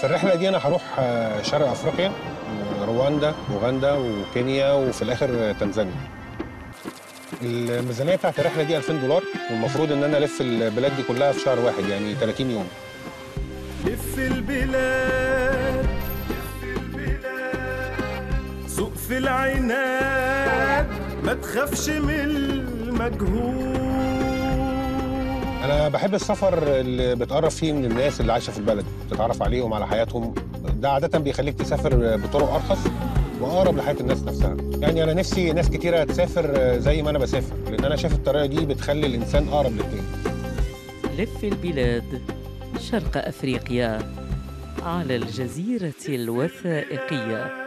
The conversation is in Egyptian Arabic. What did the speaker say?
في الرحله دي انا هروح آه، شرق افريقيا رواندا اوغندا وكينيا وفي الاخر تنزانيا الميزانيه بتاعت الرحله دي 2000 دولار والمفروض ان انا الف البلاد دي كلها في شهر واحد يعني 30 يوم لف البلاد لف البلاد سوق في العناد ما تخافش من المجهول انا بحب السفر اللي بتقرب فيه من الناس اللي عايشه في البلد تتعرف عليهم على حياتهم ده عاده بيخليك تسافر بطرق ارخص واقرب لحياه الناس نفسها يعني انا نفسي ناس كتيره تسافر زي ما انا بسافر لان انا شايف الطريقه دي بتخلي الانسان اقرب للتاني لف البلاد شرق افريقيا على الجزيره الوثائقيه